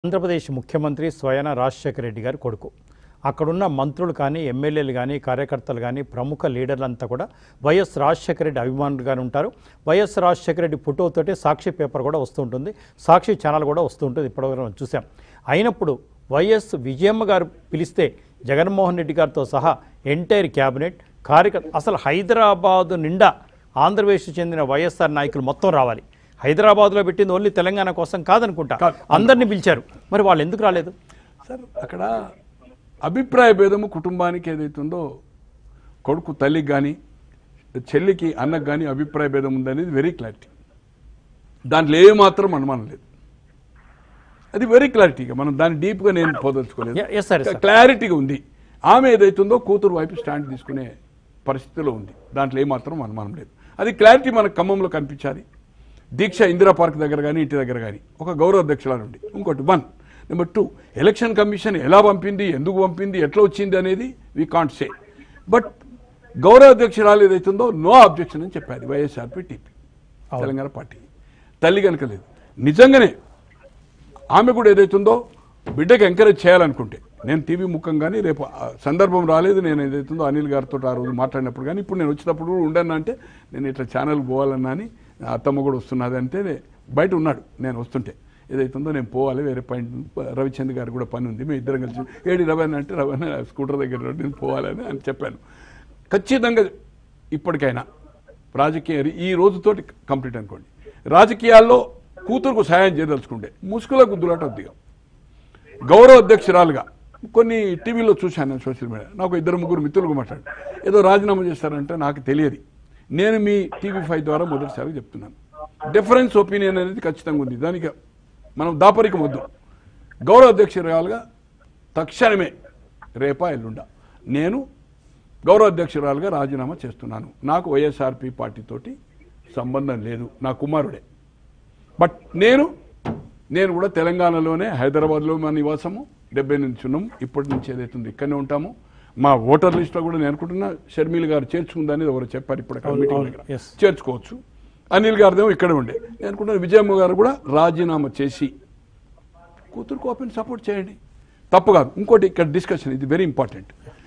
ఆంధ్రప్రదేశ్ ముఖ్యమంత్రి స్వయన రాజశేఖర రెడ్డి గారి కొడుకు అక్కడున్న మంత్రులు కానీ ఎమ్మెల్యేలు కానీ కార్యకర్తలు కానీ ప్రముఖ లీడర్లంతా కూడా వైఎస్ రాజశేఖర రెడ్డి అభిమానులుగానే ఉంటారు వైఎస్ రాజశేఖర రెడ్డి ఫోటోతోటి సాక్షి పేపర్ కూడా వస్తుంటుంది సాక్షి ఛానల్ కూడా వస్తుంటుంది ఇప్పటివరకు మనం చూసాం అయినప్పుడు వైఎస్ విజయమ్మ గారు పిలిస్తే జగన్మోహన్ రెడ్డి గారితో సహా ఎంటైర్ క్యాబినెట్ కార్యకర్త అసలు హైదరాబాదు నిండా ఆంధ్రప్రదేశ్ చెందిన వైఎస్ఆర్ నాయకులు మొత్తం రావాలి హైదరాబాద్లో పెట్టింది ఓన్లీ తెలంగాణ కోసం కాదనుకుంటా కాదు. అందరినీ పిలిచారు మరి వాళ్ళు ఎందుకు రాలేదు సార్ అక్కడ అభిప్రాయ భేదము కుటుంబానికి ఏదైతుందో కొడుకు తల్లికి కానీ చెల్లికి అన్నకు కానీ అభిప్రాయ భేదం ఉందనేది వెరీ క్లారిటీ దాంట్లో ఏ మాత్రం అనుమానం లేదు అది వెరీ క్లారిటీగా మనం దాన్ని డీప్గా నేను పోదలుచుకోలేదు Yeah, yes, sir, yes, sir. క్లారిటీగా ఉంది ఆమె ఏదైతుందో కూతురు వైపు స్టాండ్ తీసుకునే పరిస్థితిలో ఉంది దాంట్లో ఏమాత్రం అనుమానం లేదు అది క్లారిటీ మనకు ఖమ్మంలో కనిపించాలి దీక్ష ఇందిరా పార్క్ దగ్గర కానీ ఇంటి దగ్గర కానీ ఒక గౌరవ అధ్యక్షురాలు ఉండి ఇంకోటి one number two election commission ఎలా పంపింది ఎందుకు పంపింది ఎట్లా వచ్చింది అనేది వీ కాంట్ సే బట్ గౌరవ అధ్యక్షురాలు ఏదైతుందో నో అబ్జెక్షన్ అని చెప్పారు వైఎస్ఆర్పీ టీపీ తెలంగాణ పార్టీ తల్లి కనుక లేదు నిజంగానే ఆమె కూడా ఏదైతుందో బిడ్డకి ఎంకరేజ్ చేయాలనుకుంటే నేను టీవీ ముఖం కానీ రేపు ఆ సందర్భం రాలేదు నేను ఏదైతుందో అనిల్ గారితో ఆ రోజు మాట్లాడినప్పుడు కానీ ఇప్పుడు నేను వచ్చినప్పుడు కూడా ఉండను అంటే నేను ఇట్లా ఛానల్ పోవాలన్నా అని నా అత్తమ్మ కూడా వస్తున్నది అంటే నే- బయట ఉన్నాడు నేను వస్తుంటే ఏదైతుందో నేను పోవాలి వేరే పాయింట్ రవిచంద్ర గారు కూడా పని ఉంది మేము ఇద్దరం కలిసి ఏడి రవణ అంటే రవణ స్కూటర్ దగ్గర ఉన్నాడు, నేను పోవాలని అని చెప్పాను ఖచ్చితంగా ఇప్పటికైనా రాజకీయ ఈ రోజుతోటి కంప్లీట్ అనుకోండి రాజకీయాల్లో కూతురుకు సహాయం చేయదలుచుకుంటే ముసుగుల గుద్దులాట వద్దిగా గౌరవ అధ్యక్షురాలుగా కొన్ని టీవీలో చూశాను నేను సోషల్ మీడియా నాకు ఇద్దరు ముగ్గురు మిత్రులకు మాట్లాడు ఏదో రాజీనామా చేస్తారంటే నాకు తెలియదు నేను మీ టీవీ ఫైవ్ ద్వారా మొదటిసారి చెప్తున్నాను డిఫరెన్స్ ఒపీనియన్ అనేది ఖచ్చితంగా ఉంది దానికి మనం దాపరికం వద్దు గౌరవ అధ్యక్షురాలుగా తక్షణమే రేపా ఎల్లుండ నేను గౌరవ అధ్యక్షురాలుగా రాజీనామా చేస్తున్నాను నాకు వైఎస్ఆర్పి పార్టీతోటి సంబంధం లేదు నా కుమారుడే బట్ నేను నేను కూడా తెలంగాణలోనే హైదరాబాద్లో మా నివాసము డెబ్బై నుంచి ఉన్నాము ఇప్పటి నుంచి ఏదైతుంది ఇక్కడనే ఉంటాము మా ఓటర్ లిస్ట్లో కూడా నేను అనుకుంటున్నా షర్మిల్ గారు చేర్చుకుందని ఎవరు చెప్పారు ఇప్పుడు అక్కడ అవును, మీటింగ్ అవును, దగ్గర yes. చేర్చుకోవచ్చు అనిల్ గారిదేమో ఇక్కడే ఉండే నేను అనుకుంటున్నాను విజయమ్మ గారు కూడా రాజీనామా చేసి కూతురుకు ఓపెన్ సపోర్ట్ చేయండి తప్పు కాదు ఇంకోటి ఇక్కడ డిస్కషన్ ఇది వెరీ ఇంపార్టెంట్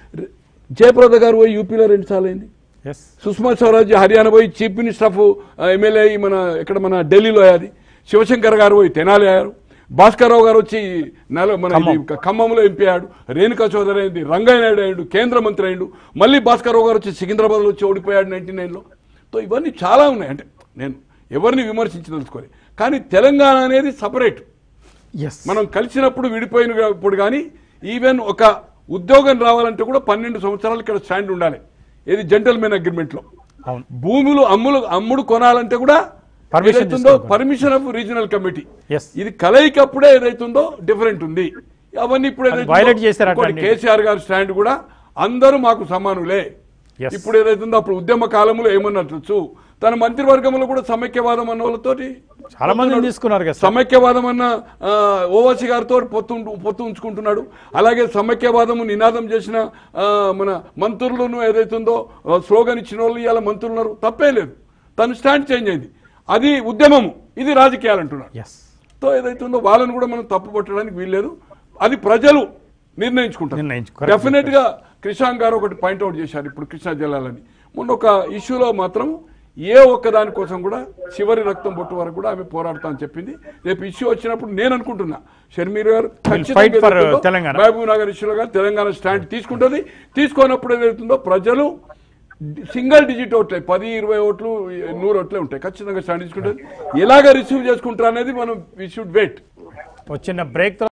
జయప్రద గారు పోయి యూపీలో రెండు సార్లు అయింది ఎస్ సుష్మా స్వరాజ్ హర్యానా పోయి చీఫ్ మినిస్టర్ ఆఫ్ ఎమ్మెల్యే అయ్యి మన ఇక్కడ మన ఢిల్లీలో అయ్యాది శివశంకర్ గారు పోయి తెనాలి అయ్యారు భాస్కర్రావు గారు వచ్చి నెల మన ఇది ఖమ్మంలో ఎంపీ అయ్యాడు రేణుకా చౌదరి అయింది రంగయ్య నాయుడు అయ్యాడు కేంద్ర మంత్రి అయ్యాడు మళ్ళీ భాస్కర్రావు గారు వచ్చి సికింద్రాబాద్లో వచ్చి ఓడిపోయాడు నైన్టీ నైన్లో సో ఇవన్నీ చాలా ఉన్నాయి అంటే నేను ఎవరిని విమర్శించదలుచుకోలేదు కానీ తెలంగాణ అనేది సపరేట్ ఎస్ మనం కలిసినప్పుడు విడిపోయినప్పుడు కానీ ఈవెన్ ఒక ఉద్యోగం రావాలంటే కూడా పన్నెండు సంవత్సరాలు ఇక్కడ స్టాండ్ ఉండాలి ఏది జెంటల్మెన్ అగ్రిమెంట్లో అవును భూములు అమ్ములు అమ్ముడు కొనాలంటే కూడా Permission ఏదైతుందో తీసుకోవాలి. Permission of regional committee yes ఇది కలయిక అప్పుడే ఏదైతుందో డిఫరెంట్ ఉంది అవన్నీ ఇప్పుడు అది ఏదైతుందో violate చేశారట ఇంకోటి అన్ని. కేసీఆర్ గారి స్టాండ్ కూడా అందరూ మాకు సమానులే Yes. ఇప్పుడు ఏదైతుందో అప్పుడు ఉద్యమ కాలంలో ఏమన్నట్టు తన మంత్రివర్గంలో కూడా సమైక్యవాదం అన్న వాళ్ళతోటి చాలా మందిని తీసుకున్నారు కదా సార్. సమైక్యవాదం అన్న ఆ, ఓవైసీ గారితో పొత్తు ఉంటు- పొత్తు ఉంచుకుంటున్నాడు అలాగే సమైక్యవాదము నినాదం చేసిన ఆ, మన మంత్రులను ఏదైతుందో ఆ, స్లోగన్ ఇచ్చిన వాళ్ళు ఇవాళ మంత్రులు ఉన్నారు తప్పే లేదు తను స్టాండ్ చేంజ్ అయింది అది ఉద్యమము ఇది రాజకీయాలు అంటున్నాడు ఎస్ తో ఏదైతుందో వాళ్ళని కూడా మనం తప్పు పట్టడానికి వీల్లేదు అది ప్రజలు నిర్ణయించుకుంటారు నిర్ణయించు- correct డెఫినెట్ గా కృషాంక్ గారు ఒకటి పాయింట్అవుట్ చేశారు ఇప్పుడు కృష్ణా జిల్లాలని మొన్న ఒక ఇష్యూలో మాత్రం ఏ ఒక్క దాని కోసం కూడా చివరి రక్తం బొట్టు వరకు కూడా ఆమె పోరాడతా అని చెప్పింది రేపు ఇష్యూ వచ్చినప్పుడు నేను అనుకుంటున్నా షర్మీర్ గారు ఖచ్చితంగా fight for, ఏదైతుందో తెలంగాణ. మహబూబ్ నగర్ ఇష్యూలో కానీ తెలంగాణ స్టాండ్ తీసుకుంటుంది తీసుకున్నప్పుడు ఏదైతుందో ప్రజలు సింగిల్ డిజిట్ ఓట్లే పది ఇరవై ఓట్లు నూరు ఓట్లే ఉంటాయి ఖచ్చితంగా స్టాండ్ తీసుకుంటుంది ఎలాగ రిసీవ్ చేసుకుంటారు అనేది మనం వి షుడ్ వెయిట్ వచ్చిన బ్రేక్